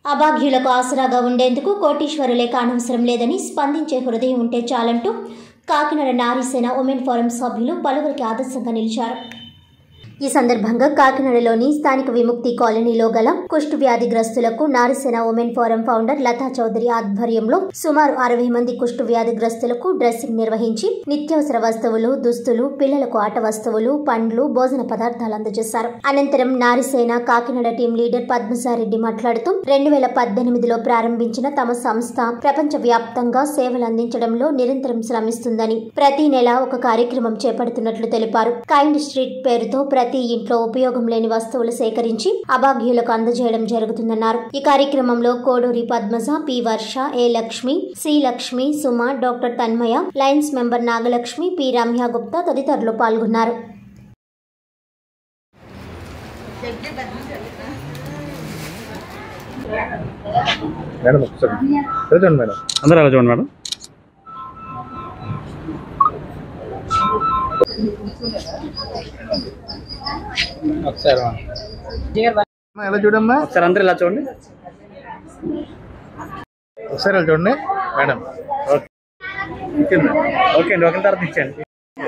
అభాగ్యులకు ఆసరాగా ఉండేందుకు కోటీశ్వరులే కానవసరం లేదని స్పందించే హృదయం ఉంటే చాలంటూ కాకినాడ నారీసేన ఉమెన్ ఫోరం సభ్యులు పలువురికి ఆదర్శంగా నిలిచారు ఈ సందర్భంగా కాకినాడలోని స్థానిక విముక్తి కాలనీలో గల కుష్టు వ్యాధిగ్రస్తులకు Narisena women forum founder Latha Chowdary ఆధ్వర్యంలో సుమారు అరవై మంది కుష్టు వ్యాధిగ్రస్తులకు డ్రెస్సింగ్ నిర్వహించి నిత్యావసర వస్తువులు దుస్తులు పిల్లలకు ఆట వస్తువులు పండ్లు భోజన పదార్థాలు అందజేశారు అనంతరం నారిసేన కాకినాడ టీం లీడర్ పద్మసారెడ్డి మాట్లాడుతూ రెండు వేల పద్దెనిమిదిలో ప్రారంభించిన తమ సంస్థ ప్రపంచ వ్యాప్తంగా సేవలు అందించడంలో నిరంతరం శ్రమిస్తుందని ప్రతి నెల ఒక కార్యక్రమం చేపడుతున్నట్లు తెలిపారు కైండ్ స్ట్రీట్ పేరుతో ప్రతి ఇంట్లో ఉపయోగం లేని వస్తువులు సేకరించి అభాగ్యులకు అందజేయడం జరుగుతుందన్నారు ఈ కార్యక్రమంలో Koduri Padmaja P Varsha A Lakshmi C Lakshmi Suma doctor Tanmaya Lions member Nagalakshmi P Ramya Gupta తదితరులు పాల్గొన్నారు మేడం ఒకసారి చదవండి మేడం అందరూ అలా చూడండి మేడం ఒకసారి అమ్మా, ఎలా చూడమ్మా ఒకసారి అందరూ ఇలా చూడండి ఒకసారి ఎలా చూడండి madam okay okay madam okay అండి ఒకరి తర్వాత ఇచ్చేయండి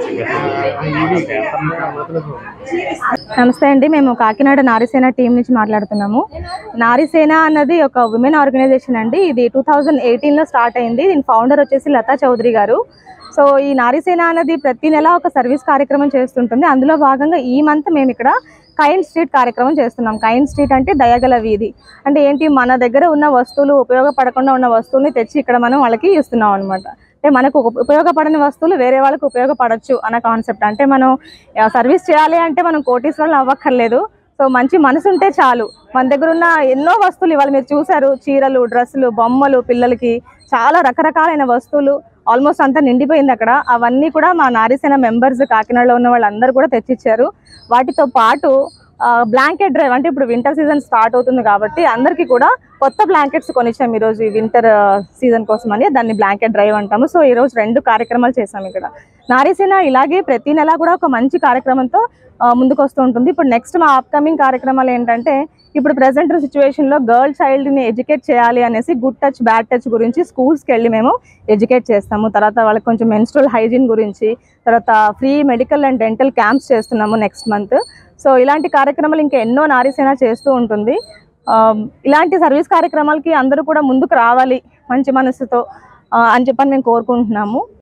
నమస్తే అండి మేము కాకినాడ నారీసేన టీం నుంచి మాట్లాడుతున్నాము నారీసేన అన్నది ఒక ఉమెన్ ఆర్గనైజేషన్ అండి ఇది టూ థౌజండ్ ఎయిటీన్లో స్టార్ట్ అయింది దీని ఫౌండర్ వచ్చేసి లతా చౌదరి గారు సో ఈ నారీసేన అన్నది ప్రతి నెల ఒక సర్వీస్ కార్యక్రమం చేస్తుంటుంది అందులో భాగంగా ఈ మంత్ మేము ఇక్కడ కైన్ స్ట్రీట్ కార్యక్రమం చేస్తున్నాం కైన్ స్ట్రీట్ అంటే దయగల వీధి అంటే ఏంటి మన దగ్గర ఉన్న వస్తువులు ఉపయోగపడకుండా ఉన్న వస్తువుల్ని తెచ్చి ఇక్కడ మనం వాళ్ళకి ఇస్తున్నాం అనమాట అంటే మనకు ఉప- ఉపయోగపడని వస్తువులు వేరే వాళ్ళకి ఉపయోగపడచ్చు అన్న కాన్సెప్ట్ అంటే మనం ఆ, సర్వీస్ చేయాలి అంటే మనం కోటీశ్వరులు అవ్వక్కర్లేదు సో మంచి మనసు ఉంటే చాలు మన దగ్గర ఉన్న ఎన్నో వస్తువులు ఇవాళ మీరు చూసారు చీరలు డ్రెస్సులు బొమ్మలు పిల్లలకి చాలా రకరకాలైన వస్తువులు ఆల్మోస్ట్ అంతా నిండిపోయింది అక్కడ అవన్నీ కూడా మా నారీసేన మెంబర్స్ కాకినాడలో ఉన్న వాళ్ళందరూ కూడా తెచ్చిచ్చారు వాటితో పాటు బ్లాంకెట్ డ్రైవ్ అంటే ఇప్పుడు వింటర్ సీజన్ స్టార్ట్ అవుతుంది కాబట్టి అందరికీ కూడా కొత్త బ్లాంకెట్స్ కొనిచ్చాం ఈరోజు ఈ వింటర్ సీజన్ కోసం అని దాన్ని బ్లాంకెట్ డ్రైవ్ అంటాము సో ఈ రోజు రెండు కార్యక్రమాలు చేసాం ఇక్కడ నారీసేన ఇలాగే ప్రతి నెల కూడా ఒక మంచి కార్యక్రమంతో ఆ, ముందుకు వస్తూ ఉంటుంది ఇప్పుడు నెక్స్ట్ మా అప్కమింగ్ కార్యక్రమాలు ఏంటంటే ఇప్పుడు ప్రజెంట్ సిచ్యువేషన్లో గర్ల్ చైల్డ్ని ఎడ్యుకేట్ చేయాలి అనేసి గుడ్ టచ్ బ్యాడ్ టచ్ గురించి స్కూల్స్కి వెళ్ళి మేము ఎడ్యుకేట్ చేస్తాము తర్వాత వాళ్ళకి కొంచెం మెన్స్ట్రల్ హైజీన్ గురించి తర్వాత free medical and dental camps చేస్తున్నాము నెక్స్ట్ మంత్ సో ఇలాంటి కార్యక్రమాలు ఇంకా ఎన్నో నారీసేన చేస్తూ ఉంటుంది ఆ, ఇలాంటి సర్వీస్ కార్యక్రమాలకి అందరూ కూడా ముందుకు రావాలి మంచి మనసుతో ఆ, అని చెప్పని మేము కోరుకుంటున్నాము